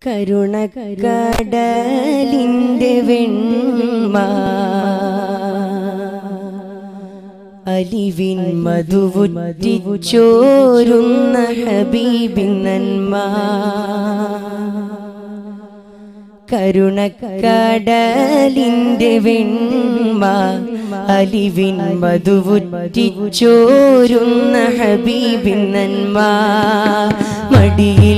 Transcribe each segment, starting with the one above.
കരുണ കടലിൻ്റെ വെണ്മ അലിവിൻ മധുവുറ്റിച്ചോരുന്ന ഹബീബിൻ നന്മ കരുണ കടലിൻ്റെ വെണ്മ അലിവിൻ മധുവുറ്റിച്ചോരുന്ന ഹബീബിൻ നന്മ മടിയിൽ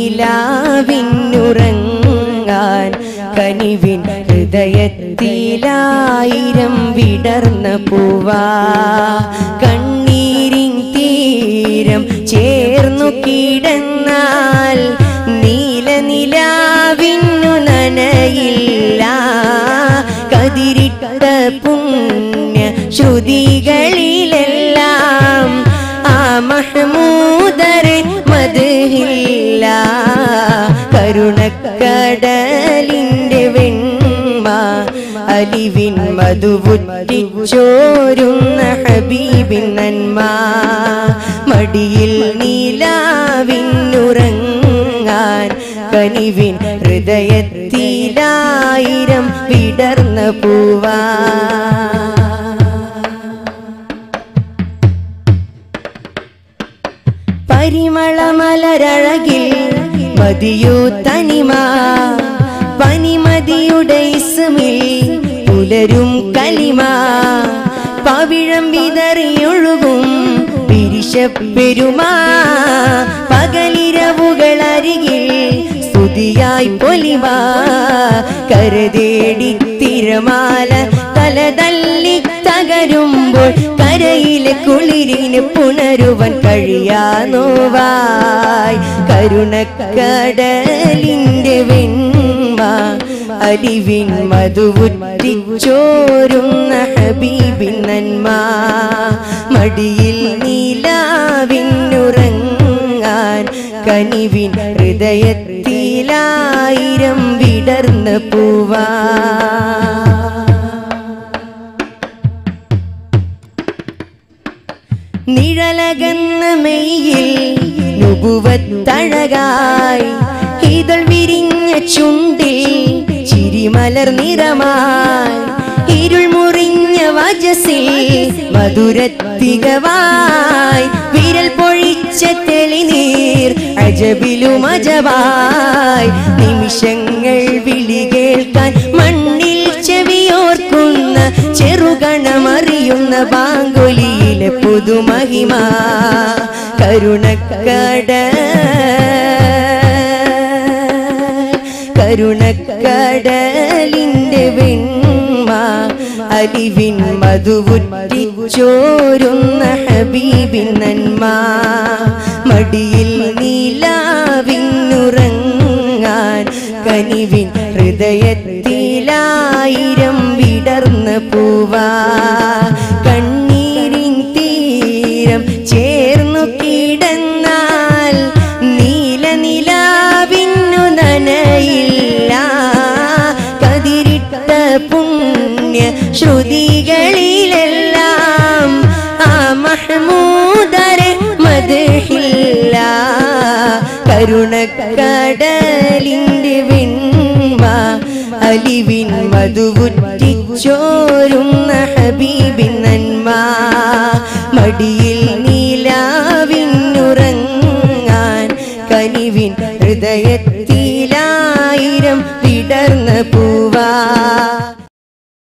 നീലാവിന്നുറങ്ങാൻ കനിവിൻ ഹൃദയത്തിലായിരം വിടർന്ന പൂവാ കണ്ണീരിൻ തീരം ചേർന്നു കിടന്നാൽ നീല നിലാവിന്നു നനയില്ല കതിരിട്ട പുണ്യ ശ്രുതികളിലെല്ലാം ആ മഹമൂദരെ മതില്ല കരുണക്കടലിൻ്റെ വെണ്മ അലിവിൻ മധുവുറ്റിച്ചോരുന്ന ഹബീബിൻ നന്മ മടിയിൽ നീലാവിന്നുറങ്ങാൻ കനിവിൻ ഹൃദയത്തിലായിരം വിടർന്ന പൂവാ പരിമളമലരഴകിൽ മതിയോ തനിമ പനിമതിയുടെ ഇസ്മിൽ പുലരും കലിമ പവിഴം വിതറിയൊഴുകും പിരിശപ്പെരുമാ പകലിരവുകൾ അരികിൽ സ്തുതിയായി പൊലിമ കരുതേടി തിരമാല തലതല്ലി തകരുമ്പോൾ കരയിലെ കുളിരിന് പുണരുവൻ കഴിയാ നോവായി കരുണക്കടലിൻ്റെ വെണ്മ അലിവിൻ മധുവുറ്റിച്ചോരുന്ന ഹബീബിൻ നന്മ മടിയിൽ നീലാവിന്നുറങ്ങാൻ കനിവിൻ ഹൃദയത്തിലായിരം വിടർന്ന പൂവാ നിഴലകന്ന മെയ്യിൽ നുപുവത്തഴകായി ഇതൾ വിരിഞ്ഞ ചുണ്ടിൽ ചിരിമലർ നിറമായി ഇരുൾ മുറിഞ്ഞ വജസിൽ മധുരത്തികവായി വിരൽ പൊഴിച്ച തെളിനീർ അജബിലും അജവായി നിമിഷങ്ങൾ വിളി കേൾക്കാൻ മണ്ണിൽ ചെവിയോർക്കുന്ന ചെറുകണമറിയുന്ന ബാങ്കുലിയിലെ പുതുമഹിമ കരുണക്കട കരുണക്കടലിൻ്റെ വെണ്മ അലിവിൻ മധുവുറ്റിച്ചോരുന്ന ഹബീബിൻ നന്മ മടിയിൽ നീലാവിന്നുറങ്ങാൻ കനിവിൻ ഹൃദയത്തിലായിരം വിടർന്ന പൂവാ കണ്ണീരിൻ തീരം ചേർന്നു കിടന്നാൽ നീല നിലാവിന്നു നനയില്ല കതിരിട്ട പുണ്യ ശ്രുതികളിലെല്ലാം ആ മഹമൂദരെ മതില്ല കരുണക്കടലിൻ്റെ വെണ്മ അലിവിൻ മധുവുറ്റിച്ചോരുന്ന ഹബീബിൻ നന്മ മടിയിൽ നീലാവിന്നുറങ്ങാൻ കനിവിൻ ഹൃദയത്തിലായിരം വിടർന്ന പൂവാ